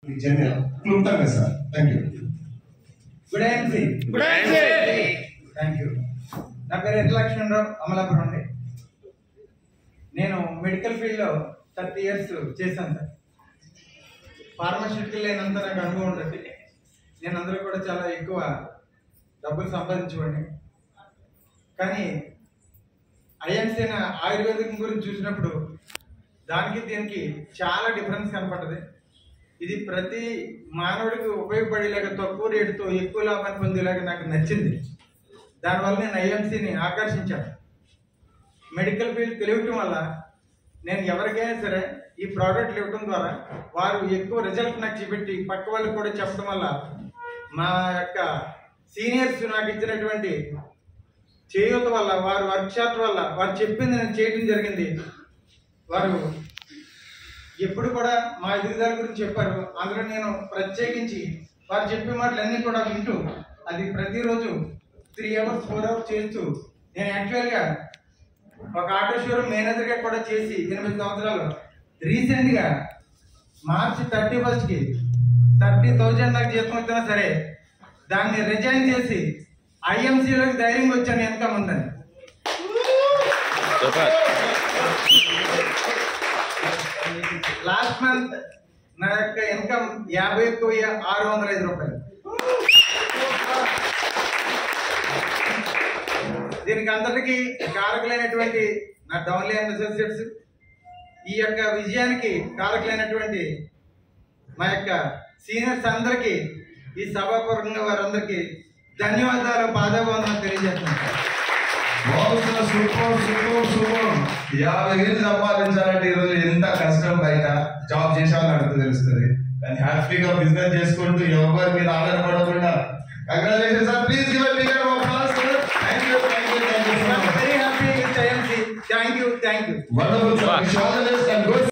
జన్య క్లుప్తంగా sir thank you good evening good evening thank you నా పేరు ఎర్లక్ష్మణరావు అమలాపురం అండి నేను మెడికల్ ఫీల్డ్లో థర్టీ ఇయర్స్ చేశాను సార్ ఫార్మాస్యూటికల్ లేనంత నాకు అనుభవం ఉంటుంది నేను అందరూ కూడా చాలా ఎక్కువ డబ్బులు సంపాదించుకోండి కానీ ఐఎన్సీన ఆయుర్వేదికం గురించి చూసినప్పుడు దానికి దీనికి చాలా డిఫరెన్స్ కనపడుతుంది ఇది ప్రతి మానవుడికి ఉపయోగపడేలాగా తక్కువ రేటుతో ఎక్కువ లాభాన్ని పొందేలాగా నాకు నచ్చింది దానివల్ల నేను ఐఎంసీని ఆకర్షించాను మెడికల్ ఫీల్డ్ తెలియటం వల్ల నేను ఎవరికైనా సరే ఈ ప్రోడక్ట్లు ఇవ్వడం ద్వారా వారు ఎక్కువ రిజల్ట్ నాకు చూపెట్టి పక్క వాళ్ళకి కూడా చెప్పడం వల్ల మా యొక్క సీనియర్స్ నాకు ఇచ్చినటువంటి చేయూత వల్ల వారు వర్క్షాప్ వల్ల వారు చెప్పింది నేను చేయడం జరిగింది వారు ఎప్పుడు కూడా మా ఎదుగుదల గురించి చెప్పారు అందులో నేను ప్రత్యేకించి వారు చెప్పే మాటలన్నీ కూడా వింటూ అది ప్రతిరోజు త్రీ అవర్స్ ఫోర్ అవర్స్ చేస్తూ నేను యాక్చువల్గా ఒక ఆటో షోరూమ్ మేనేజర్గా కూడా చేసి ఎనిమిది సంవత్సరాలు రీసెంట్గా మార్చి థర్టీ ఫస్ట్కి థర్టీ థౌజండ్ నాకు జీతం వచ్చినా సరే దాన్ని రిజైన్ చేసి ఐఎంసీలోకి ధైర్యం వచ్చాను వెనక ఉందని సూపర్ లాస్ట్ మంత్ నా యొక్క ఇన్కమ్ యాభై ఒక్క వెయ్యి ఆరు వందల ఐదు రూపాయలు దీనికి అందరికీ కారకులైనటువంటి నా డౌన్ లైన్ అసోసియేట్స్ ఈ యొక్క విజయానికి కారకులైనటువంటి మా యొక్క సీనియర్స్ అందరికీ ఈ సభాపూర్వకంగా వారందరికీ ధన్యవాదాలు పాదాభవందనం తెలియజేస్తున్నాను బాగుంది సార్ సూపర్ సూపర్ సూపర్ యాభై వేలు సంపాదించాలంటే ఈరోజు ఎంత కష్టం బయట జాబ్ చేసేవాళ్ళు అడుగు తెలుస్తుంది కానీ హ్యాపీగా బిజినెస్ చేసుకుంటూ ఎవరి మీద ఆధారపడకుండా congratulation sir please give big thank you thank you thank you very happy with IMC thank you thank you wonderful sir Wow. All the best and good